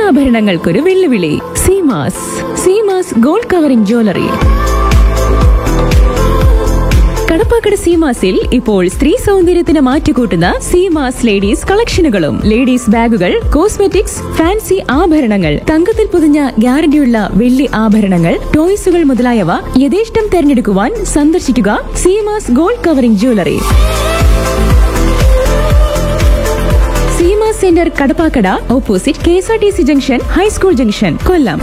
സ്വർണ്ണാഭരണങ്ങൾക്കൊരു വെല്ലുവിളി Seemas Seemas gold covering jewellery Kadappakkada സീമാസിൽ ഇപ്പോൾ സ്ത്രീ സൗന്ദര്യത്തിന് മാറ്റുകൂട്ടുന്ന സീമാസ് ലേഡീസ് കളക്ഷനുകളും ലേഡീസ് ബാഗുകൾ കോസ്മെറ്റിക്സ് ഫാൻസി ആഭരണങ്ങൾ തങ്കത്തിൽ പൊതിഞ്ഞ ഗ്യാരണ്ടിയുള്ള വെള്ളി ആഭരണങ്ങൾ ടോയ്സുകൾ മുതലായവ യഥേഷ്ടം തെരഞ്ഞെടുക്കുവാൻ സന്ദർശിക്കുക Seemas gold covering jewellery Seema centre Kadappakkada opposite K S R T C junction high school junction Kollam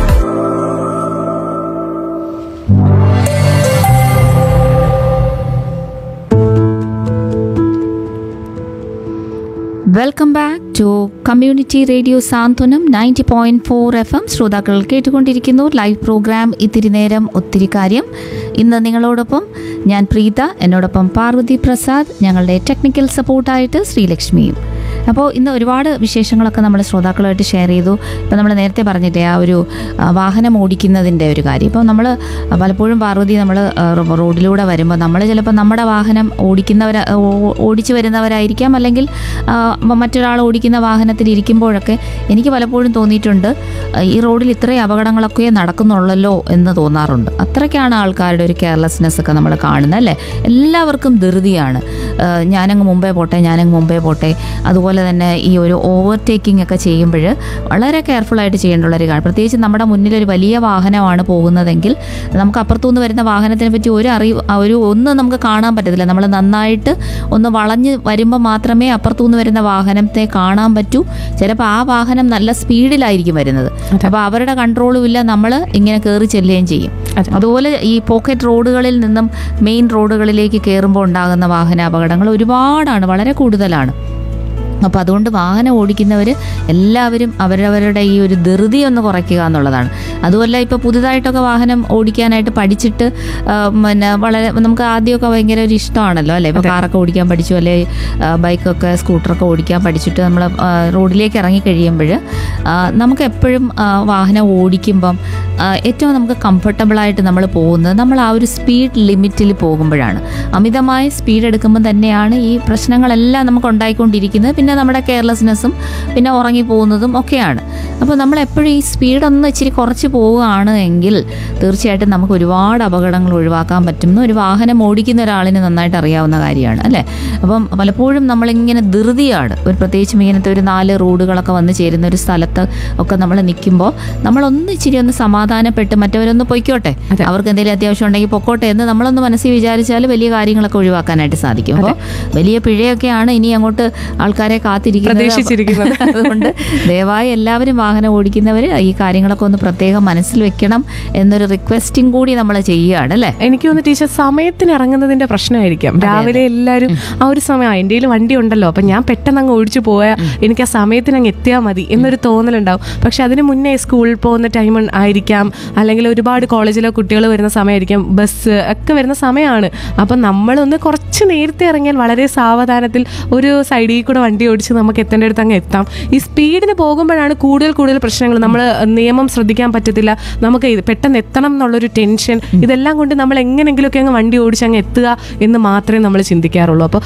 welcome back to community radio Santhwanam ninety point four F M ശ്രോതാക്കൾ കേട്ടുകൊണ്ടിരിക്കുന്നു ലൈവ് പ്രോഗ്രാം ഇത്തിരി നേരം ഒത്തിരി കാര്യം ഇന്ന് നിങ്ങളോടൊപ്പം ഞാൻ പ്രീത എന്നോടൊപ്പം പാർവതി പ്രസാദ് ഞങ്ങളുടെ ടെക്നിക്കൽ സപ്പോർട്ടായിട്ട് ശ്രീലക്ഷ്മിയും അപ്പോൾ ഇന്ന് ഒരുപാട് വിശേഷങ്ങളൊക്കെ നമ്മൾ ശ്രോതാക്കളുമായിട്ട് ഷെയർ ചെയ്തു ഇപ്പം നമ്മൾ നേരത്തെ പറഞ്ഞില്ലേ ആ ഒരു ആ, വാഹനം ഓടിക്കുന്നതിൻ്റെ ഒരു കാര്യം ഇപ്പോൾ നമ്മൾ പലപ്പോഴും പാർവതി നമ്മൾ റോഡിലൂടെ വരുമ്പോൾ നമ്മൾ ചിലപ്പോൾ നമ്മുടെ വാഹനം ഓടിക്കുന്നവർ ഓടിച്ചു വരുന്നവരായിരിക്കാം അല്ലെങ്കിൽ ആ, മ- മറ്റൊരാൾ ഓടിക്കുന്ന വാഹനത്തിൽ ഇരിക്കുമ്പോഴൊക്കെ എനിക്ക് പലപ്പോഴും തോന്നിയിട്ടുണ്ട് ആ, ഈ റോഡിൽ ഇത്രയും അപകടങ്ങളൊക്കെ നടക്കുന്നുള്ളല്ലോ എന്ന് തോന്നാറുണ്ട് അത്രയ്ക്കാണ് ആൾക്കാരുടെ ഒരു കെയർലെസ്നെസ് ഒക്കെ നമ്മൾ കാണുന്നത് അല്ലേ എല്ലാവർക്കും ധൃതിയാണ് ആ, ഞാനങ്ങ് മുമ്പേ പോട്ടെ ഞാനങ്ങ് മുമ്പേ പോട്ടെ അതുപോലെ തന്നെ ഈ ഒരു ഓവർടേക്കിംഗ് ഒക്കെ ചെയ്യുമ്പോൾ വളരെ കെയർഫുൾ ആയിട്ട് ചെയ്യേണ്ടുള്ള ഒരു കാര്യം പ്രത്യേകിച്ച് നമ്മുടെ മുന്നിൽ ഒരു വലിയ വാഹനമാണ് പോകുന്നതെങ്കിൽ നമുക്ക് അപ്പുറത്തുനിന്ന് വരുന്ന വാഹനത്തിനെ പറ്റി ഒരു അറിവ് ആ ഒരു ഒന്നും നമുക്ക് കാണാൻ പറ്റത്തില്ല നമ്മൾ നന്നായിട്ട് ഒന്ന് വളഞ്ഞ് വരുമ്പോൾ മാത്രമേ അപ്പുറത്തുനിന്ന് വരുന്ന വാഹനത്തെ കാണാൻ പറ്റൂ ചിലപ്പോൾ ആ വാഹനം നല്ല സ്പീഡിലായിരിക്കും വരുന്നത് അപ്പോൾ അവരുടെ കൺട്രോളും ഇല്ല നമ്മൾ ഇങ്ങനെ കയറി ചെല്ലുകയും ചെയ്യും അതുപോലെ ഈ പോക്കറ്റ് റോഡുകളിൽ നിന്നും മെയിൻ റോഡുകളിലേക്ക് കയറുമ്പോൾ ഉണ്ടാകുന്ന വാഹന അപകടങ്ങൾ ഒരുപാടാണ് വളരെ കൂടുതലാണ് അപ്പോൾ അതുകൊണ്ട് വാഹനം ഓടിക്കുന്നവർ എല്ലാവരും അവരവരുടെ ഈ ഒരു ധൃതി ഒന്ന് കുറയ്ക്കുക എന്നുള്ളതാണ് അതുമല്ല ഇപ്പോൾ പുതുതായിട്ടൊക്കെ വാഹനം ഓടിക്കാനായിട്ട് പഠിച്ചിട്ട് ആ, പിന്നെ വളരെ നമുക്ക് ആദ്യമൊക്കെ ഭയങ്കര ഒരു ഇഷ്ടമാണല്ലോ അല്ലേ ഇപ്പോൾ കാറൊക്കെ ഓടിക്കാൻ പഠിച്ചു അല്ലെ ബൈക്കൊക്കെ സ്കൂട്ടറൊക്കെ ഓടിക്കാൻ പഠിച്ചിട്ട് നമ്മൾ റോഡിലേക്ക് ഇറങ്ങി കഴിയുമ്പോൾ നമുക്ക് എപ്പോഴും ആ, വാഹനം ഓടിക്കുമ്പം ആ, ഏറ്റവും നമുക്ക് കംഫർട്ടബിളായിട്ട് നമ്മൾ പോകുന്നത് നമ്മൾ ആ ഒരു സ്പീഡ് ലിമിറ്റിൽ പോകുമ്പോഴാണ് അമിതമായ സ്പീഡ് എടുക്കുമ്പോൾ തന്നെയാണ് ഈ പ്രശ്നങ്ങളെല്ലാം നമുക്ക് ഉണ്ടായിക്കൊണ്ടിരിക്കുന്നത് പിന്നെ നമ്മുടെ കെയർലെസ്നെസ്സും പിന്നെ ഉറങ്ങി പോകുന്നതും ഒക്കെയാണ് അപ്പോൾ നമ്മൾ എപ്പോഴും ഈ സ്പീഡൊന്ന് ഇച്ചിരി കുറച്ച് പോവുകയാണ് എങ്കിൽ തീർച്ചയായിട്ടും നമുക്ക് ഒരുപാട് അപകടങ്ങൾ ഒഴിവാക്കാൻ പറ്റുന്ന ഒരു വാഹനം ഓടിക്കുന്ന ഒരാളിന് നന്നായിട്ട് അറിയാവുന്ന കാര്യമാണ് അല്ലേ അപ്പം പലപ്പോഴും നമ്മളിങ്ങനെ ധൃതിയാണ് ഒരു പ്രത്യേകിച്ചും ഇങ്ങനത്തെ ഒരു നാല് റോഡുകളൊക്കെ വന്ന് ചേരുന്ന ഒരു സ്ഥലത്ത് ഒക്കെ നമ്മൾ നിൽക്കുമ്പോൾ നമ്മളൊന്ന് ഇച്ചിരി ഒന്ന് സമാധാനപ്പെട്ട് മറ്റവരൊന്ന് പൊയ്ക്കോട്ടെ അവർക്ക് എന്തെങ്കിലും അത്യാവശ്യം ഉണ്ടെങ്കിൽ പൊക്കോട്ടെ എന്ന് നമ്മളൊന്ന് മനസ്സിൽ വിചാരിച്ചാൽ വലിയ കാര്യങ്ങളൊക്കെ ഒഴിവാക്കാനായിട്ട് സാധിക്കും അപ്പോൾ വലിയ പിഴയൊക്കെയാണ് ഇനി അങ്ങോട്ട് ആൾക്കാരെ കാത്തിരിക്കുന്നത് പ്രതീക്ഷിച്ചിരിക്കുന്നത്. അതുകൊണ്ട് ദയവായി എല്ലാവരും വാഹനം ഓടിക്കുന്നവർ ഈ കാര്യങ്ങളൊക്കെ ഒന്ന് പ്രത്യേകം മനസ്സിൽ വെക്കണം എന്നൊരു റിക്വസ്റ്റിംഗ് കൂടി നമ്മൾ ചെയ്യുകയാണ് അല്ലേ എനിക്ക് തോന്നുന്നു ടീച്ചർ സമയത്തിന് ഇറങ്ങുന്നതിന്റെ പ്രശ്നമായിരിക്കാം രാവിലെ എല്ലാവരും ആ ഒരു സമയം എൻ്റെ കയ്യിൽ വണ്ടി ഉണ്ടല്ലോ അപ്പം ഞാൻ പെട്ടെന്ന് അങ്ങ് ഓടിച്ചു പോയാൽ എനിക്ക് ആ സമയത്തിന് അങ്ങ് എത്തിയാൽ മതി എന്നൊരു തോന്നലുണ്ടാവും പക്ഷെ അതിന് മുന്നേ സ്കൂളിൽ പോകുന്ന ടൈം ആയിരിക്കാം അല്ലെങ്കിൽ ഒരുപാട് കോളേജിലെ കുട്ടികൾ വരുന്ന സമയമായിരിക്കാം ബസ് ഒക്കെ വരുന്ന സമയമാണ് അപ്പം നമ്മളൊന്ന് കുറച്ച് നേരത്തെ ഇറങ്ങിയാൽ വളരെ സാവധാനത്തിൽ ഒരു സൈഡിൽ കൂടെ വണ്ടി ഓടിച്ച് നമുക്ക് എത്തേണ്ട അങ്ങ് എത്താം ഈ സ്പീഡിന് പോകുമ്പോഴാണ് കൂടുതൽ കൂടുതൽ പ്രശ്നങ്ങൾ നമ്മൾ നിയമം ശ്രദ്ധിക്കാൻ പറ്റത്തില്ല നമുക്ക് ഇത് പെട്ടെന്ന് എത്തണം എന്നുള്ളൊരു ടെൻഷൻ ഇതെല്ലാം കൊണ്ട് നമ്മൾ എങ്ങനെങ്കിലുമൊക്കെ അങ്ങ് വണ്ടി ഓടിച്ച് അങ്ങ് എത്തുക എന്ന് മാത്രമേ നമ്മൾ ചിന്തിക്കാറുള്ളൂ അപ്പോൾ